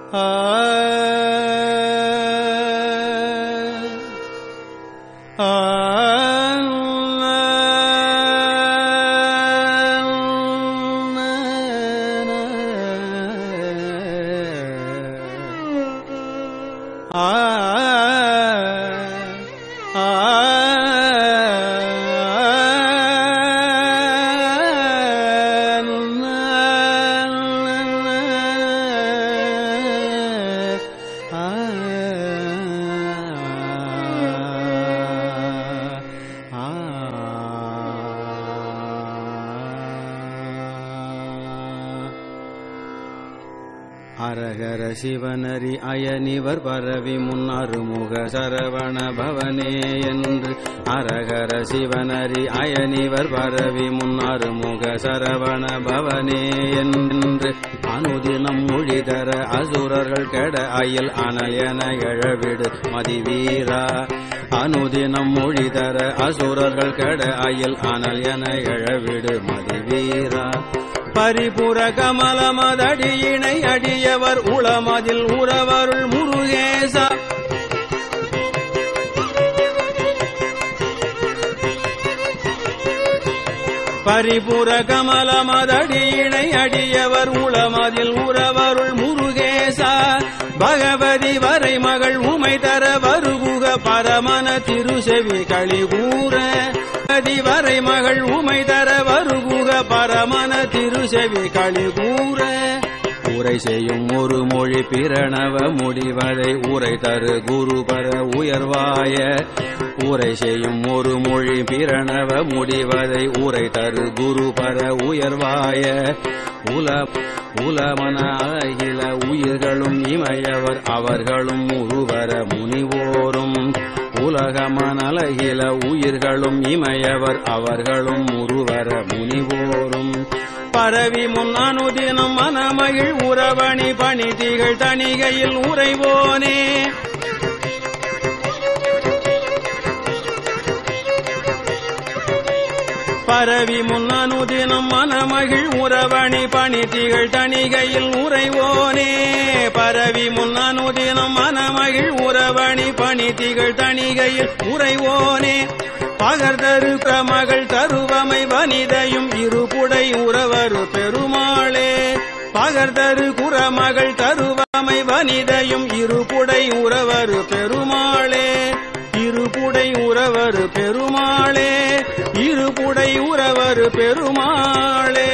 அரகர சிவனரி அயனிவர் பரவி முன்னருமுக சரவண பவனே என்று அரகர சிவனரி அயனிவர் பரவி முன்னருமுக சரவண பவனே என்று அனுதினம் மொழிதர அசுரர்கள் கெட அயில் அனல் என எழவிடு மதிவீரா அனுதினம் மொழிதர அசுரர்கள் கெட அயில் அனல் என எழவிடு மதிவீரா பரிபுர கமலமதடியினை அடியவர் உளமதில் உறவருள் முருகேசா பரிபுர கமலமதடியினை அடியவர் உளமதில் உறவருள் முருகேசா பகவதி வரை மகள் உமை தர வருகுக பரமன திருசெவி கழிகூற பகவதி வரை மகள் உமை தர வருகுக பரமன திருசெவி கழிகூற உரை செய்யும் ஒரு மொழி பிரணவ முடிவதை உரை தரு குருபர உயர்வாய உரை செய்யும் ஒரு மொழி பிரணவ முடிவதை உரை தரு குருபர உயர்வாய உல உலமன அகில உயிர்களும் இமையவர் அவர்களும் உருவர முனிவோரும் உலகமனலகில உயிர்களும் இமையவர் அவர்களும் உருவர முனிவோரும் பரவி முன் அனுதினம் மனமகிழ் உறவணி பணி திகழ் தணிகையில் உறைவோனே பரவி முன் அனுதினம் மனமகிழ் உறவணி பணி திகழ் தணிகையில் உறைவோனே பரவி முன் அனுதினம் மனமகிழ் உறவணி பணி திகழ் தணிகையில் உறைவோனே பகர்தரு பிரமகள் தருவமை வனிதையும் இருபுடை உறவரு பெருமாளே பகர்தரு குறமகள் தருவமை வனிதையும் இருபுடை உறவரு பெருமாளே இருபுடை உறவரு பெருமாளே இருபுடை உறவரு பெருமாளே